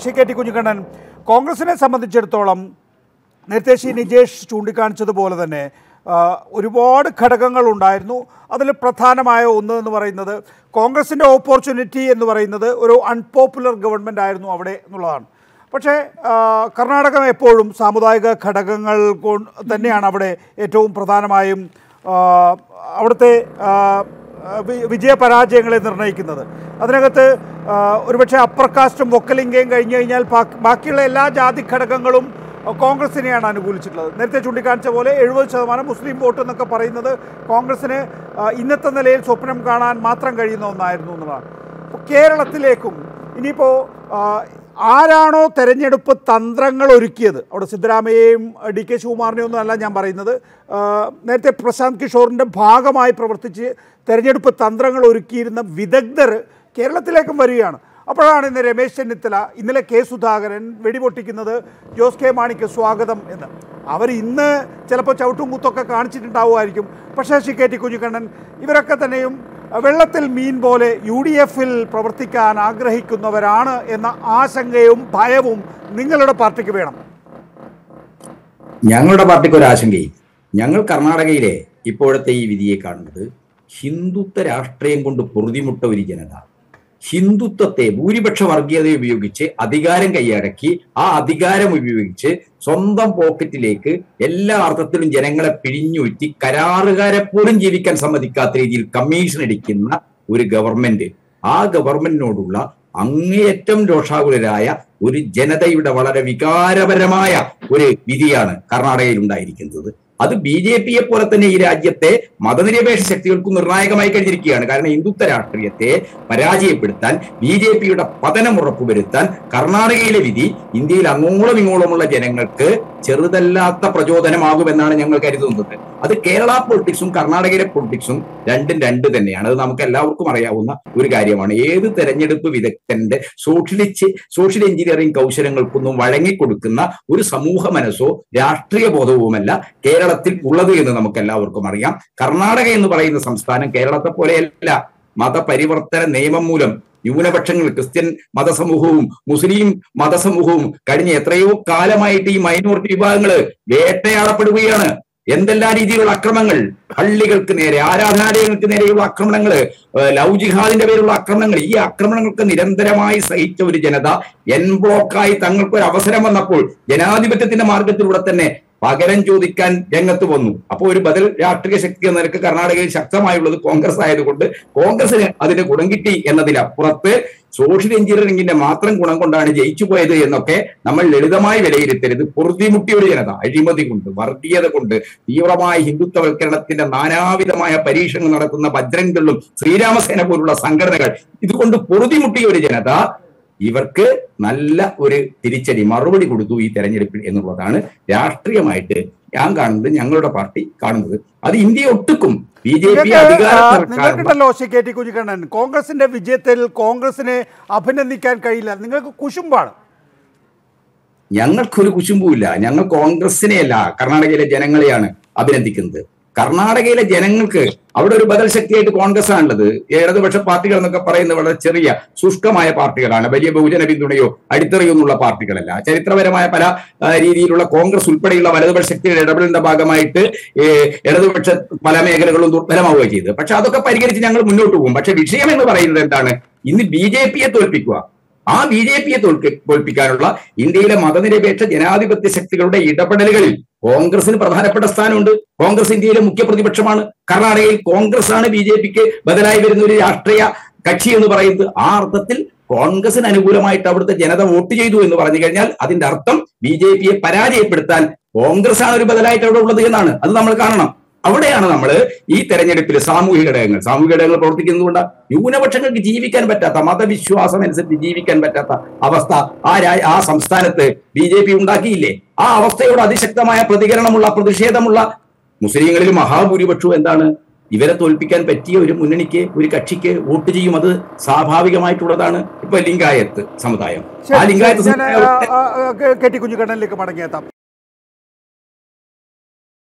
Shri K T Kunhikannan കോൺഗ്രസിനെ സംബന്ധിച്ചിടത്തോളം നേരത്തെ ശ്രീ നിജേഷ് ചൂണ്ടിക്കാണിച്ചതുപോലെ തന്നെ ആ, ഒരുപാട് ഘടകങ്ങൾ ഉണ്ടായിരുന്നു അതിൽ പ്രധാനമായ ഒന്ന് എന്ന് പറയുന്നത് കോൺഗ്രസിൻ്റെ ഓപ്പർച്യൂണിറ്റി എന്ന് പറയുന്നത് ഒരു അൺപോപ്പുലർ ഗവൺമെൻറ് ആയിരുന്നു അവിടെ എന്നുള്ളതാണ് പക്ഷേ ആ, കർണാടകം എപ്പോഴും സാമുദായിക ഘടകങ്ങൾ കൊണ്ട് തന്നെയാണ് അവിടെ ഏറ്റവും പ്രധാനമായും ആ, അവിടുത്തെ ആ, വി- വിജയപരാജയങ്ങളെ നിർണ്ണയിക്കുന്നത് അതിനകത്ത് ആ, ഒരുപക്ഷെ അപ്പർ കാസ്റ്റും വൊക്കലിംഗയും കഴിഞ്ഞു കഴിഞ്ഞാൽ ബാക്കി- ബാക്കിയുള്ള എല്ലാ ജാതി ഘടകങ്ങളും കോൺഗ്രസിനെയാണ് അനുകൂലിച്ചിട്ടുള്ളത് നേരത്തെ ചൂണ്ടിക്കാണിച്ച പോലെ എഴുപത് ശതമാനം മുസ്ലിം വോട്ട് എന്നൊക്കെ പറയുന്നത് കോൺഗ്രസിന് ആ, ഇന്നത്തെ നിലയിൽ സ്വപ്നം കാണാൻ മാത്രം കഴിയുന്ന ഒന്നായിരുന്നു എന്നുള്ളതാണ് അപ്പോൾ കേരളത്തിലേക്കും ഇനിയിപ്പോൾ ആരാണോ തെരഞ്ഞെടുപ്പ് തന്ത്രങ്ങൾ ഒരുക്കിയത് അവിടെ സിദ്ധരാമയ്യയും ഡി കെ ശിവകുമാറിനെയും ഒന്നും അല്ല ഞാൻ പറയുന്നത് ആ, നേരത്തെ പ്രശാന്ത് കിഷോറിൻ്റെ ഭാഗമായി പ്രവർത്തിച്ച് തെരഞ്ഞെടുപ്പ് തന്ത്രങ്ങൾ ഒരുക്കിയിരുന്ന വിദഗ്ധർ കേരളത്തിലേക്കും വരികയാണ് അപ്പോഴാണ് ഇന്ന് രമേശ് ചെന്നിത്തല ഇന്നലെ കെ സുധാകരൻ വെടിപൊട്ടിക്കുന്നത് ജോസ് കെ മാണിക്ക് സ്വാഗതം എന്ന് അവർ ഇന്ന് ചിലപ്പോൾ ചവിട്ടും കുത്തൊക്കെ കാണിച്ചിട്ടുണ്ടാവുമായിരിക്കും പക്ഷേ ശ്രീ കെ ടി കുഞ്ഞിക്കണ്ണൻ ഇവരൊക്കെ തന്നെയും വെള്ളത്തിൽ മീൻ പോലെ യു ഡി എഫിൽ പ്രവർത്തിക്കാൻ ആഗ്രഹിക്കുന്നവരാണ് എന്ന ആശങ്കയും ഭയവും നിങ്ങളുടെ പാർട്ടിക്ക് വേണം ഞങ്ങളുടെ പാർട്ടിക്ക് ഒരു ആശങ്കയും ഞങ്ങൾ കർണാടകയിലെ ഇപ്പോഴത്തെ ഈ വിധിയെ കാണുന്നത് ഹിന്ദുത്വ രാഷ്ട്രീയം കൊണ്ട് പൊറുതിമുട്ട ഒരു ജനത ഹിന്ദുത്വത്തെ ഭൂരിപക്ഷ വർഗീയത ഉപയോഗിച്ച് അധികാരം കൈയടക്കി ആ അധികാരം ഉപയോഗിച്ച് സ്വന്തം പോക്കറ്റിലേക്ക് എല്ലാ അർത്ഥത്തിലും ജനങ്ങളെ പിഴിഞ്ഞൂറ്റി കരാറുകാരെ പോലും ജീവിക്കാൻ സമ്മതിക്കാത്ത രീതിയിൽ കമ്മീഷൻ അടിക്കുന്ന ഒരു ഗവൺമെന്റ് ആ ഗവൺമെന്റിനോടുള്ള അങ്ങേയറ്റം രോഷാകുലരായ ഒരു ജനതയുടെ വളരെ വികാരപരമായ ഒരു വിധിയാണ് കർണാടകയിൽ ഉണ്ടായിരിക്കുന്നത് അത് ബി ജെ പിയെ പോലെ തന്നെ ഈ രാജ്യത്തെ മതനിരപേക്ഷ ശക്തികൾക്ക് നിർണായകമായി കഴിഞ്ഞിരിക്കുകയാണ് കാരണം ഹിന്ദുത്വ രാഷ്ട്രീയത്തെ പരാജയപ്പെടുത്താൻ ബി ജെ പിയുടെ പതനം ഉറപ്പുവരുത്താൻ കർണാടകയിലെ വിധി ഇന്ത്യയിൽ അങ്ങോളം ഇങ്ങോളമുള്ള ജനങ്ങൾക്ക് ചെറുതല്ലാത്ത പ്രചോദനമാകുമെന്നാണ് ഞങ്ങൾ കരുതുന്നത് അത് കേരള പൊളിറ്റിക്സും കർണാടകയിലെ പൊളിറ്റിക്സും രണ്ടും രണ്ട് തന്നെയാണ് അത് നമുക്ക് എല്ലാവർക്കും അറിയാവുന്ന ഒരു കാര്യമാണ് ഏത് തെരഞ്ഞെടുപ്പ് വിദഗ്ധന്റെ സോഷ്യലിച്ച് സോഷ്യൽ എഞ്ചിനീയറിംഗ് കൗശലങ്ങൾക്കൊന്നും വഴങ്ങിക്കൊടുക്കുന്ന ഒരു സമൂഹ മനസ്സോ രാഷ്ട്രീയ ബോധവുമല്ല കേരളത്തിൽ ഉള്ളത് എന്ന് നമുക്ക് എല്ലാവർക്കും അറിയാം കർണാടക എന്ന് പറയുന്ന സംസ്ഥാനം കേരളത്തെ പോലെയല്ല മതപരിവർത്തന നിയമം മൂലം ന്യൂനപക്ഷങ്ങൾ ക്രിസ്ത്യൻ മതസമൂഹവും മുസ്ലിം മതസമൂഹവും കഴിഞ്ഞ എത്രയോ കാലമായിട്ട് ഈ മൈനോറിറ്റി വിഭാഗങ്ങള് വേട്ടയാടപ്പെടുകയാണ് എന്തെല്ലാം രീതിയിലുള്ള അക്രമങ്ങൾ പള്ളികൾക്ക് നേരെ ആരാധനാലയങ്ങൾക്ക് നേരെയുള്ള ആക്രമണങ്ങൾ ലവ് ജിഹാദിന്റെ പേരുള്ള ആക്രമണങ്ങൾ ഈ ആക്രമണങ്ങൾക്ക് നിരന്തരമായി സഹിച്ച ഒരു ജനത എൻ ബ്ലോക്കായി തങ്ങൾക്ക് ഒരു അവസരം വന്നപ്പോൾ ജനാധിപത്യത്തിന്റെ മാർഗത്തിലൂടെ തന്നെ പകരം ചോദിക്കാൻ രംഗത്ത് വന്നു അപ്പോൾ ഒരു ബദൽ രാഷ്ട്രീയ ശക്തി എന്ന നിലക്ക് കർണാടകയിൽ ശക്തമായുള്ളത് കോൺഗ്രസ് ആയതുകൊണ്ട് കോൺഗ്രസിന് അതിന് ഗുണം കിട്ടി എന്നതിലപ്പുറത്ത് സോഷ്യൽ എഞ്ചിനീയറിംഗിന്റെ മാത്രം ഗുണം കൊണ്ടാണ് ജയിച്ചു പോയത് എന്നൊക്കെ നമ്മൾ ലളിതമായി വിലയിരുത്തരുത് പൊറുതിമുട്ടിയ ഒരു ജനത അഴിമതി കൊണ്ട് വർഗീയത കൊണ്ട് തീവ്രമായ ഹിന്ദുത്വവൽക്കരണത്തിന്റെ നാനാവിധമായ പരീക്ഷണങ്ങൾ നടത്തുന്ന ബജ്രംഗളും ശ്രീരാമസേന പോലുള്ള സംഘടനകൾ ഇതുകൊണ്ട് പൊറുതിമുട്ടിയ ഒരു ജനത ഇവർക്ക് നല്ല ഒരു തിരിച്ചടി മറുപടി കൊടുത്തു ഈ തെരഞ്ഞെടുപ്പിൽ എന്നുള്ളതാണ് രാഷ്ട്രീയമായിട്ട് ഞാൻ കാണുന്നത് ഞങ്ങളുടെ പാർട്ടി കാണുന്നത് അത് ഇന്ത്യ ഒട്ടുക്കും ബി ജെ പി നിങ്ങൾക്ക് ആ, അധികാര നിങ്ങൾക്കുണ്ടല്ലോ ശ്രീ കെ ടി കുഞ്ഞിക്കണ്ണൻ കോൺഗ്രസിന്റെ വിജയത്തിൽ കോൺഗ്രസിനെ അഭിനന്ദിക്കാൻ കഴിയില്ല നിങ്ങൾക്ക് കുശുമ്പാണ് ഞങ്ങൾക്കൊരു കുശുമ്പുമില്ല ഞങ്ങൾ കോൺഗ്രസിനെയല്ല കർണാടകയിലെ ജനങ്ങളെയാണ് അഭിനന്ദിക്കുന്നത് കർണാടകയിലെ ജനങ്ങൾക്ക് അവിടെ ഒരു ബദൽ ശക്തിയായിട്ട് കോൺഗ്രസ് ആണുള്ളത് ഇടതുപക്ഷ പാർട്ടികൾ എന്നൊക്കെ പറയുന്നത് വളരെ ചെറിയ ശുഷ്കമായ പാർട്ടികളാണ് വലിയ ബഹുജന പിന്തുണയോ അടിത്തറയോ എന്നുള്ള പാർട്ടികളല്ല ചരിത്രപരമായ പല ആ, രീതിയിലുള്ള കോൺഗ്രസ് ഉൾപ്പെടെയുള്ള വലതുപക്ഷ ശക്തിയുടെ ഇടപെടലിന്റെ ഭാഗമായിട്ട് ഏ, ഇടതുപക്ഷ പല മേഖലകളും ദുർബലമാവുകയും ചെയ്തത് പക്ഷെ അതൊക്കെ പരിഹരിച്ച് ഞങ്ങൾ മുന്നോട്ട് പോകും പക്ഷെ വിഷയം എന്ന് പറയുന്നത് എന്താണ് ഇന്ന് ബി ജെ പിയെ തോൽപ്പിക്കുക ആ ബി ജെ പിയെ തോൽക്കി തോൽപ്പിക്കാനുള്ള ഇന്ത്യയിലെ മതനിരപേക്ഷ ജനാധിപത്യ ശക്തികളുടെ ഇടപെടലുകളിൽ കോൺഗ്രസിന് പ്രധാനപ്പെട്ട സ്ഥാനമുണ്ട് കോൺഗ്രസ് ഇന്ത്യയിലെ മുഖ്യ പ്രതിപക്ഷമാണ് കർണാടകയിൽ കോൺഗ്രസ് ആണ് ബി ജെ പിക്ക് ബദലായി വരുന്ന ഒരു രാഷ്ട്രീയ കക്ഷി എന്ന് പറയുന്നത് ആ അർത്ഥത്തിൽ കോൺഗ്രസിന് അനുകൂലമായിട്ട് അവിടുത്തെ ജനത വോട്ട് ചെയ്തു എന്ന് പറഞ്ഞു കഴിഞ്ഞാൽ അതിന്റെ അർത്ഥം ബി ജെ പിയെ പരാജയപ്പെടുത്താൻ കോൺഗ്രസ് ആണ് ഒരു ബദലായിട്ട് അവിടെ ഉള്ളത് എന്നാണ് അത് നമ്മൾ കാണണം അവിടെയാണ് നമ്മൾ ഈ തെരഞ്ഞെടുപ്പിൽ സാമൂഹിക ഘടകങ്ങൾ സാമൂഹിക ഘടകങ്ങൾ പ്രവർത്തിക്കുന്നതുകൊണ്ട് ന്യൂനപക്ഷങ്ങൾക്ക് ജീവിക്കാൻ പറ്റാത്ത മതവിശ്വാസം അനുസരിച്ച് ജീവിക്കാൻ പറ്റാത്ത അവസ്ഥ ആ രാ- ആ സംസ്ഥാനത്ത് ബി ജെ പി ഉണ്ടാക്കിയില്ലേ ആ അവസ്ഥയോട് അതിശക്തമായ പ്രതികരണമുള്ള പ്രതിഷേധമുള്ള മുസ്ലിങ്ങളിൽ മഹാഭൂരിപക്ഷവും എന്താണ് ഇവരെ തോൽപ്പിക്കാൻ പറ്റിയ ഒരു മുന്നണിക്ക് ഒരു കക്ഷിക്ക് വോട്ട് ചെയ്യും അത് സ്വാഭാവികമായിട്ടുള്ളതാണ് ഇപ്പൊ ലിംഗായത്ത് സമുദായം ആ ശരി, ലിംഗായത്ത് ശരി, ഞാൻ സമുദായം ആ, ആ, ആ, കെ ടി കുഞ്ഞിക്കണ്ണനിലേക്ക് മടങ്ങിയെത്താം